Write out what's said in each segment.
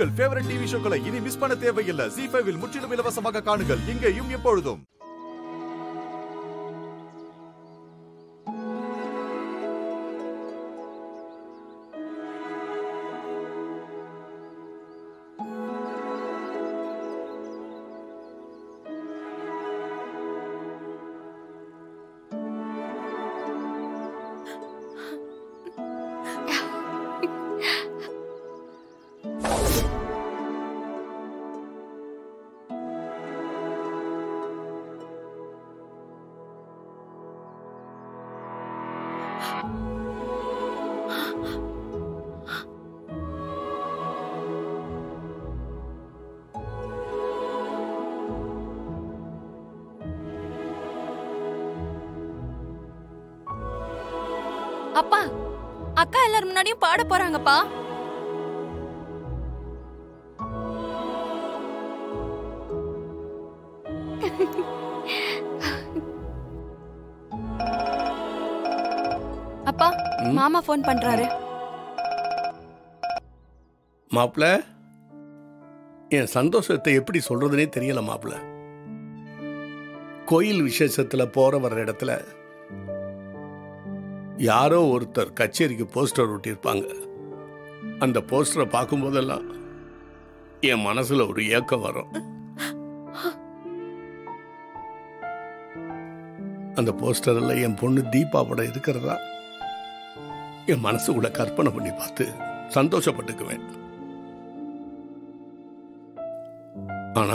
உங்கள் favourite TV ஷோக்களை இனி miss பண்ண தேவையில்லை ஜி ஃபைவில் முற்றிலும் இலவசமாக காணுங்கள் இங்கேயும் எப்பொழுதும் அப்பா அக்கா எல்லாரும் முன்னாடியும் பாட போறாங்கப்பா அப்பா மாமா ஃபோன் பண்றாரு மாப்பிள என் சந்தோஷத்தை எப்படி சொல்றதுனே தெரியல மாப்பிள கோயில் விசேஷத்துல போற வர்ற இடத்துல யாரோ ஒருத்தர் கச்சேரிக்கு போஸ்டர் ஒட்டியிருப்பாங்க அந்த போஸ்டரை பார்க்கும்போதெல்லாம் என் மனசுல ஒரு ஏக்கம் வரும் அந்த போஸ்டர்ல என் பொண்ணு தீபா படம் இருக்கிறதா என் மனசுக்குள்ள கற்பனை பண்ணி பார்த்து சந்தோஷப்பட்டுக்குவேன் ஆனா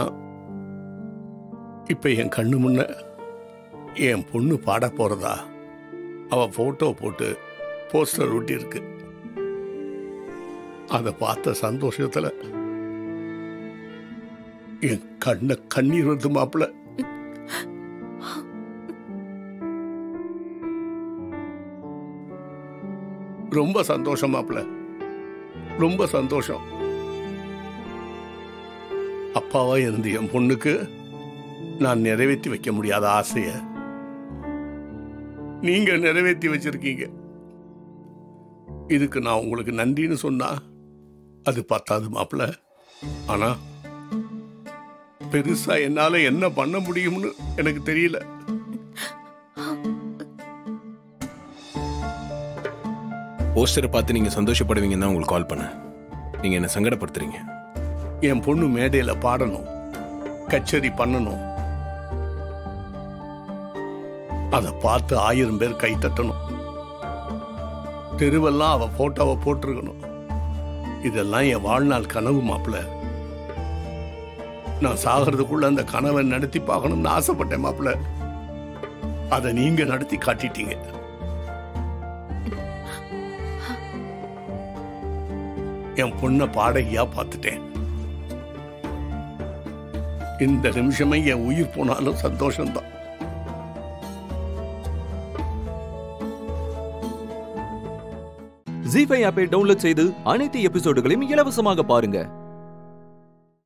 இப்ப என் கண்ணு முன்ன என் பொண்ணு பாட போறதா அவ போட்டோ போட்டு போஸ்டர் ஒட்டி இருக்கு அதை பார்த்த சந்தோஷத்துல என் கண்ண கண்ணீர் வந்து மாப்பிள ரொம்ப சந்தோஷம் மாப்பிள ரொம்ப சந்தோஷம் அப்பாவா இருந்து என் பொண்ணுக்கு நான் நிறைவேற்றி வைக்க முடியாத ஆசைய நீங்க நிறைவேற்றி வச்சிருக்கீங்க இதுக்கு நான் உங்களுக்கு நன்றின்னு சொன்னா அது பத்தாது மாப்பிள ஆனா பெருசா என்னால என்ன பண்ண முடியும்னு எனக்கு தெரியல போஸ்டரை பார்த்து நீங்க சந்தோஷப்படுவீங்கன்னு தான் உங்களுக்கு கால் பண்ணேன் நீங்க என்ன சங்கடப்படுத்துறீங்க என் பொண்ணு மேடையில பாடணும் கச்சேரி பண்ணணும் அதை பார்த்து ஆயிரம் பேர் கை தட்டணும் தெருவெல்லாம் அவ போட்டோவை போட்டிருக்கணும் இதெல்லாம் என் வாழ்நாள் கனவு மாப்பிள நான் சாகிறதுக்குள்ள அந்த கனவை நடத்தி பார்க்கணும்னு ஆசைப்பட்டேன் மாப்பிள அதை நீங்க நடத்தி காட்டிட்டீங்க என் பொண்ணை பாடகியா பார்த்துட்டேன் இந்த நிமிஷமே என் உயிர் போனாலும் சந்தோஷம்தான் ஜி ஃபைவ் ஆப்பை டவுன்லோட் செய்து அனைத்து எபிசோடுகளையும் இலவசமாக பாருங்க